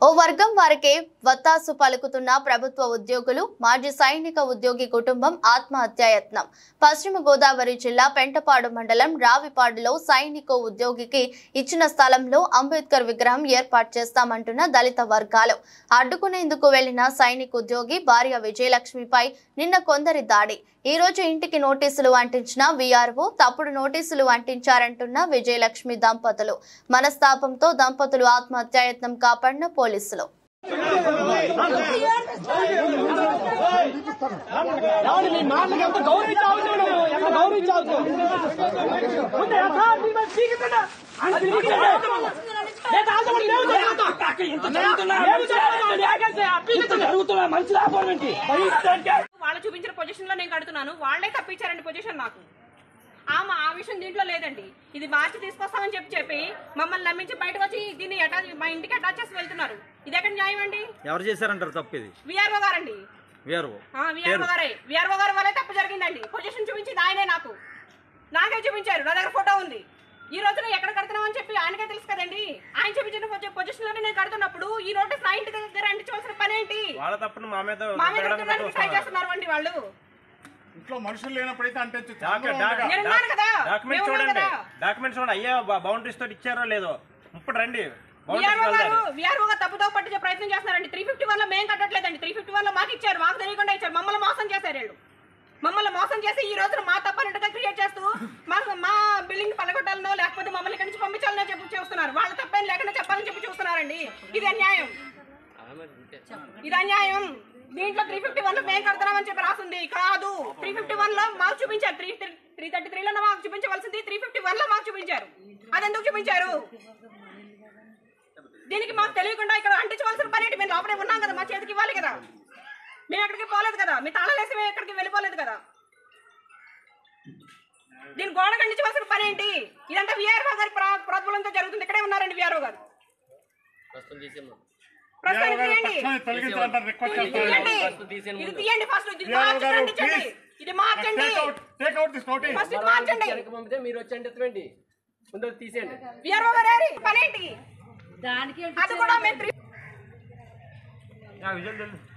ఓ వర్గం వారికే వత్తాసు పలుకుతున్న ప్రభుత్వ ఉద్యోగులు మాజీ సైనిక ఉద్యోగి కుటుంబం ఆత్మహత్యాయత్నం పశ్చిమ గోదావరి జిల్లా పెంటపాడు మండలం రావిపాడులో సైనిక ఉద్యోగికి ఇచ్చిన స్థలంలో అంబేద్కర్ విగ్రహం ఏర్పాటు చేస్తామంటున్న దళిత వర్గాలు అడ్డుకునేందుకు వెళ్లిన సైనిక ఉద్యోగి భార్య విజయలక్ష్మిపై నిన్న కొందరి దాడి ఈ రోజు ఇంటికి నోటీసులు అంటించిన వీఆర్ఓ తప్పుడు నోటీసులు అంటించారంటున్న విజయలక్ష్మి దంపతులు మనస్తాపంతో దంపతులు ఆత్మహత్యాయత్నం కాపాడిన పోలీసులు ఎవరు నీ మాటలకు ఎంత గౌరవించావు నువ్వు? ఎంత గౌరవించావు నువ్వు? ముందు యథార్థి మరి చీకుతున్నా. ఆయన చీకుతున్నా. లేదా అంత కూడా లేవు జరుగుతా. లేవు జరుగుతా. లేకేస్తే ఆ పీకుతున్నా. జరుగుతున్నా. మంచి లాభం ఏంటి? బహిష్కరించే. వాళ్ళు చూపించిన పొజిషన్ లో నేను కడుతున్నాను వాళ్ళే తప్పించారండి పొజిషన్ నాకు ఆమె ఆ విషయం దీంట్లో లేదండి ఇది మార్చి తీసుకొస్తామని చెప్పి చెప్పి మమ్మల్ని నమ్మించి బయటకు వచ్చి దీన్ని అటాచ్ మా ఇంటికి అటాచ్ చేసి వెళ్తున్నారు ఇది ఎక్కడ న్యాయం అండి ఎవరు చేశారంటారు తప్పు ఇది విఆర్ఓ గారండి వేరు విఆర్ఓ గారే విఆర్ఓ గారి వల్లే తప్పు జరిగిందండి పొజిషన్ చూపించింది ఆయనే నాకు నాకే చూపించారు నా దగ్గర ఫోటో ఉంది ఈ రోజున ఎక్కడ కడుతున్నాం అని చెప్పి ఆయనకే తెలుసు కదండి ఆయన చూపించిన పొజిషన్ లోనే నేను కడుతున్నప్పుడు ఈ నోటీస్ నా ఇంటి దగ్గర అంటించవలసిన పని ఏంటి వాళ్ళ తప్పును మా మీద మా మీద రుద్దడానికి రుద్దడానికి ట్రై వస్తున్నారు. చేస్తున్నారు అండి వాళ్ళు ఇంట్లో మనుషులు లేనప్పుడైతే అంటే డాక్యుమెంట్ డాక్- నేను ఉన్నాను కదా. డాక్యుమెంట్ నేను ఉన్నాను చూడండి కదా. డాక్యుమెంట్ చూడండి అయ్యా బౌండరీస్ తోటి ఇచ్చారో లేదో ఇప్పుడు రండి విఆర్ఓ గారు బౌండరీస్ విఆర్ఓ గారు తప్పుదో పట్టించే ప్రయత్నం చేస్తున్నారండి త్రీ ఫిఫ్టీ వన్ లో మేము కట్టట్లేదండి త్రీ ఫిఫ్టీ వన్ లో మాకు ఇచ్చారు మాకు తెలియకుండా ఇచ్చారు మమ్మల్ని మోసం చేశారు వీళ్ళు మమ్మల్ని మోసం చేసి ఈ రోజున మా తప్పనట్టుగా క్రియేట్ చేస్తూ మా మా బిల్డింగ్ పలగొట్టాలనో లేకపోతే మమ్మల్ని ఇక్కడి నుంచి పంపించాలనో చెప్పి చూస్తున్నారు వాళ్ళ తప్పేం లేకుండా చెప్పాలని చెప్పి చూస్తున్నారండి ఇది అన్యాయం ఇది అన్యాయం దీంట్లో త్రీ ఫిఫ్టీ వన్ లో మేము కడతామని చెప్పి రాసింది కాదు త్రీ ఫిఫ్టీ వన్ లో మాకు చూపించారు త్రీ త్రీ థర్టీ త్రీ లో మాకు చూపించవలసింది త్రీ ఫిఫ్టీ వన్ లో మాకు చూపించారు అది ఎందుకు చూపించారు దీనికి మాకు తెలియకుండా ఇక్కడ అంటించవలసిన పని ఏంటి మేము లోపలే ఉన్నాం కదా మా చేతికి ఇవ్వాలి కదా మేము ఎక్కడికి పోలేదు కదా మీ తాళాలేసి మేము ఎక్కడికి వెళ్ళిపోలేదు కదా దీని గోడ ఖండించవలసిన పని ఏంటి ఇదంతా విఆర్ఓ గారి ప్ర- ప్రోద్బలంతో జరుగుతుంది ఇక్కడే ఉన్నారండి విఆర్ఓ గారు ప్రస్తుతానికి తీయండి తొలగించాలంటారు రిక్వెస్ట్ ఇది తీయండి ఇది తీయండి ఫస్ట్ ఇది విఆర్ఓ మార్చండి గారు, అంటించండి please. ఇది మార్చండి take out this notice first ఇది మార్చండి వెనక్కి పంపితే మీరు వచ్చి అంటే ఎత్తకండి. ముందు అది తీసేయండి విఆర్ఓ గారు ఏరి? పని ఏంటి దానికి అది కూడా మేము త్రీ విజువల్ తెలుసు